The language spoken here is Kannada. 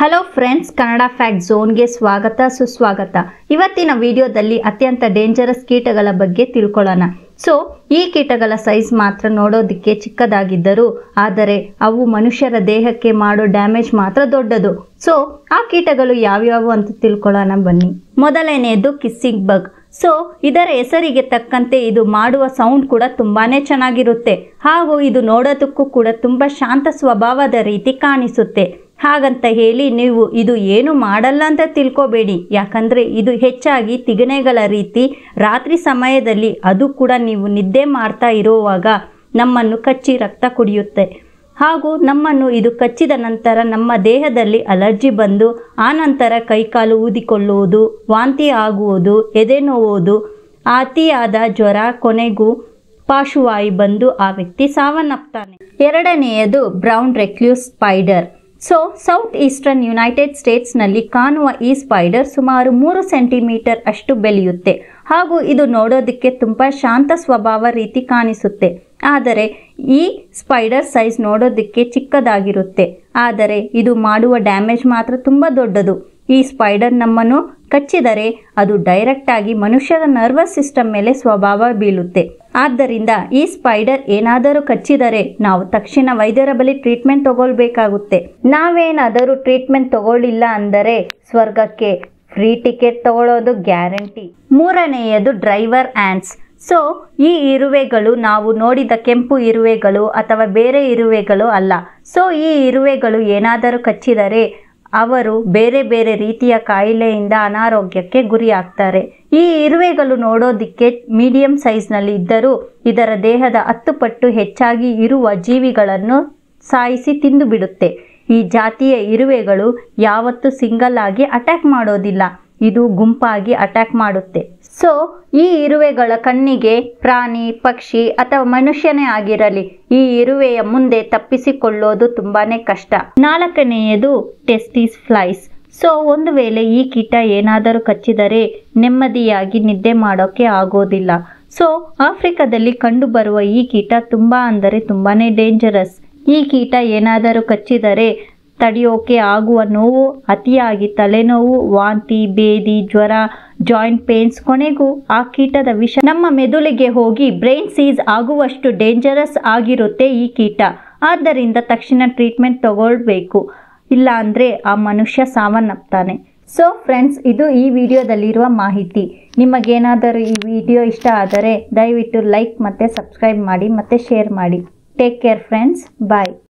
ಹಲೋ ಫ್ರೆಂಡ್ಸ್ ಕನ್ನಡ ಫ್ಯಾಕ್ಟ್ ಝೋನ್ಗೆ ಸ್ವಾಗತ ಸುಸ್ವಾಗತ ಇವತ್ತಿನ ವಿಡಿಯೋದಲ್ಲಿ ಅತ್ಯಂತ ಡೇಂಜರಸ್ ಕೀಟಗಳ ಬಗ್ಗೆ ತಿಳ್ಕೊಳ್ಳೋಣ ಸೊ ಈ ಕೀಟಗಳ ಸೈಜ್ ಮಾತ್ರ ನೋಡೋದಕ್ಕೆ ಚಿಕ್ಕದಾಗಿದ್ದರೂ ಆದರೆ ಅವು ಮನುಷ್ಯರ ದೇಹಕ್ಕೆ ಮಾಡೋ ಡ್ಯಾಮೇಜ್ ಮಾತ್ರ ದೊಡ್ಡದು ಸೊ ಆ ಕೀಟಗಳು ಯಾವ್ಯಾವು ಅಂತ ತಿಳ್ಕೊಳ್ಳೋಣ ಬನ್ನಿ ಮೊದಲನೆಯದು ಕಿಸ್ಸಿಂಗ್ ಬಗ್ ಸೊ ಇದರ ಹೆಸರಿಗೆ ತಕ್ಕಂತೆ ಇದು ಮಾಡುವ ಸೌಂಡ್ ಕೂಡ ತುಂಬಾನೇ ಚೆನ್ನಾಗಿರುತ್ತೆ ಹಾಗೂ ಇದು ನೋಡೋದಕ್ಕೂ ಕೂಡ ತುಂಬ ಶಾಂತ ಸ್ವಭಾವದ ರೀತಿ ಕಾಣಿಸುತ್ತೆ ಹಾಗಂತ ಹೇಳಿ ನೀವು ಇದು ಏನು ಮಾಡಲ್ಲ ಅಂತ ತಿಳ್ಕೊಬೇಡಿ ಯಾಕಂದರೆ ಇದು ಹೆಚ್ಚಾಗಿ ತಿಗಣೆಗಳ ರೀತಿ ರಾತ್ರಿ ಸಮಯದಲ್ಲಿ ಅದು ಕೂಡ ನೀವು ನಿದ್ದೆ ಮಾಡ್ತಾ ಇರುವಾಗ ನಮ್ಮನ್ನು ಕಚ್ಚಿ ರಕ್ತ ಕುಡಿಯುತ್ತೆ ಹಾಗೂ ನಮ್ಮನ್ನು ಇದು ಕಚ್ಚಿದ ನಂತರ ನಮ್ಮ ದೇಹದಲ್ಲಿ ಅಲರ್ಜಿ ಬಂದು ಆ ನಂತರ ಕೈಕಾಲು ಊದಿಕೊಳ್ಳುವುದು ವಾಂತಿ ಆಗುವುದು ಎದೆ ನೋವುವುದು ಅತಿಯಾದ ಜ್ವರ ಕೊನೆಗೂ ಪಾರ್ಶ್ವವಾಯು ಬಂದು ಆ ವ್ಯಕ್ತಿ ಸಾವನ್ನಪ್ತಾನೆ ಎರಡನೆಯದು brown recluse spider so south eastern united ಸ್ಟೇಟ್ಸ್ನಲ್ಲಿ ಕಾಣುವ ಈ ಸ್ಪೈಡರ್ ಸುಮಾರು ಮೂರು ಸೆಂಟಿಮೀಟರ್ ಅಷ್ಟು ಬೆಳೆಯುತ್ತೆ ಹಾಗೂ ಇದು ನೋಡೋದಕ್ಕೆ ತುಂಬ ಶಾಂತ ಸ್ವಭಾವ ರೀತಿ ಕಾಣಿಸುತ್ತೆ ಆದರೆ ಈ ಸ್ಪೈಡರ್ ಸೈಜ್ ನೋಡೋದಕ್ಕೆ ಚಿಕ್ಕದಾಗಿರುತ್ತೆ ಆದರೆ ಇದು ಮಾಡುವ ಡ್ಯಾಮೇಜ್ ಮಾತ್ರ ತುಂಬ ದೊಡ್ಡದು ಈ ಸ್ಪೈಡರ್ ನಮ್ಮನ್ನು ಕಚ್ಚಿದರೆ ಅದು ಡೈರೆಕ್ಟ್ ಆಗಿ ಮನುಷ್ಯರ ನರ್ವಸ್ ಸಿಸ್ಟಮ್ ಮೇಲೆ ಸ್ವಭಾವ ಬೀಳುತ್ತೆ ಆದ್ದರಿಂದ ಈ ಸ್ಪೈಡರ್ ಏನಾದರೂ ಕಚ್ಚಿದರೆ ನಾವು ತಕ್ಷಣ ವೈದ್ಯರ ಬಳಿ ಟ್ರೀಟ್ಮೆಂಟ್ ತಗೊಳ್ಬೇಕಾಗುತ್ತೆ ನಾವೇನಾದರೂ ಟ್ರೀಟ್ಮೆಂಟ್ ತಗೊಳ್ಳಿಲ್ಲ ಅಂದರೆ ಸ್ವರ್ಗಕ್ಕೆ ಫ್ರೀ ಟಿಕೆಟ್ ತಗೊಳ್ಳೋದು ಗ್ಯಾರಂಟಿ ಮೂರನೆಯದು ಡ್ರೈವರ್ ಆ್ಯಂಡ್ಸ್ ಸೊ ಈ ಇರುವೆಗಳು ನಾವು ನೋಡಿದ ಕೆಂಪು ಇರುವೆಗಳು ಅಥವಾ ಬೇರೆ ಇರುವೆಗಳು ಅಲ್ಲ ಸೊ ಈ ಇರುವೆಗಳು ಏನಾದರೂ ಕಚ್ಚಿದರೆ ಅವರು ಬೇರೆ ಬೇರೆ ರೀತಿಯ ಕಾಯಿಲೆಯಿಂದ ಅನಾರೋಗ್ಯಕ್ಕೆ ಗುರಿಯಾಗ್ತಾರೆ ಈ ಇರುವೆಗಳು ನೋಡೋದಕ್ಕೆ ಮೀಡಿಯಂ ಸೈಜ್ನಲ್ಲಿ ಇದ್ದರೂ ಇದರ ದೇಹದ ಹತ್ತು ಪಟ್ಟು ಹೆಚ್ಚಾಗಿ ಇರುವ ಜೀವಿಗಳನ್ನು ಸಾಯಿಸಿ ತಿಂದು ಬಿಡುತ್ತೆ ಈ ಜಾತಿಯ ಇರುವೆಗಳು ಯಾವತ್ತೂ ಸಿಂಗಲ್ ಆಗಿ ಅಟ್ಯಾಕ್ ಮಾಡೋದಿಲ್ಲ ಇದು ಗುಂಪಾಗಿ ಅಟ್ಯಾಕ್ ಮಾಡುತ್ತೆ ಸೊ ಈ ಇರುವೆಗಳ ಕಣ್ಣಿಗೆ ಪ್ರಾಣಿ ಪಕ್ಷಿ ಅಥವಾ ಮನುಷ್ಯನೇ ಆಗಿರಲಿ ಈ ಇರುವೆಯ ಮುಂದೆ ತಪ್ಪಿಸಿಕೊಳ್ಳೋದು ತುಂಬಾನೇ ಕಷ್ಟ ನಾಲ್ಕನೆಯದು ಟೆಸ್ಟಿಸ್ ಫ್ಲೈಸ್ ಸೊ ಒಂದು ವೇಳೆ ಈ ಕೀಟ ಏನಾದರೂ ಕಚ್ಚಿದರೆ ನೆಮ್ಮದಿಯಾಗಿ ನಿದ್ದೆ ಮಾಡೋಕೆ ಆಗೋದಿಲ್ಲ ಸೊ ಆಫ್ರಿಕಾದಲ್ಲಿ ಕಂಡುಬರುವ ಈ ಕೀಟ ತುಂಬ ಅಂದರೆ ತುಂಬಾನೇ ಡೇಂಜರಸ್ ಈ ಕೀಟ ಏನಾದರೂ ಕಚ್ಚಿದರೆ ತಡೆಯೋಕೆ ಆಗುವ ನೋವು ಅತಿಯಾಗಿ ತಲೆನೋವು ವಾಂತಿ ಬೇದಿ ಜ್ವರ ಜಾಯಿಂಟ್ ಪೇನ್ಸ್ ಕೊನೆಗೂ ಆ ಕೀಟದ ವಿಷ ನಮ್ಮ ಮೆದುಳಿಗೆ ಹೋಗಿ ಬ್ರೈನ್ ಸೀಸ್ ಆಗುವಷ್ಟು ಡೇಂಜರಸ್ ಆಗಿರುತ್ತೆ ಈ ಕೀಟ ಆದ್ದರಿಂದ ತಕ್ಷಣ ಟ್ರೀಟ್ಮೆಂಟ್ ತಗೊಳ್ಬೇಕು ಇಲ್ಲ ಅಂದರೆ ಆ ಮನುಷ್ಯ ಸಾವನ್ನಪ್ತಾನೆ ಸೊ ಫ್ರೆಂಡ್ಸ್ ಇದು ಈ ವಿಡಿಯೋದಲ್ಲಿರುವ ಮಾಹಿತಿ ನಿಮಗೇನಾದರೂ ಈ ವಿಡಿಯೋ ಇಷ್ಟ ಆದರೆ ದಯವಿಟ್ಟು ಲೈಕ್ ಮತ್ತು ಸಬ್ಸ್ಕ್ರೈಬ್ ಮಾಡಿ ಮತ್ತು ಶೇರ್ ಮಾಡಿ ಟೇಕ್ ಕೇರ್ ಫ್ರೆಂಡ್ಸ್ ಬಾಯ್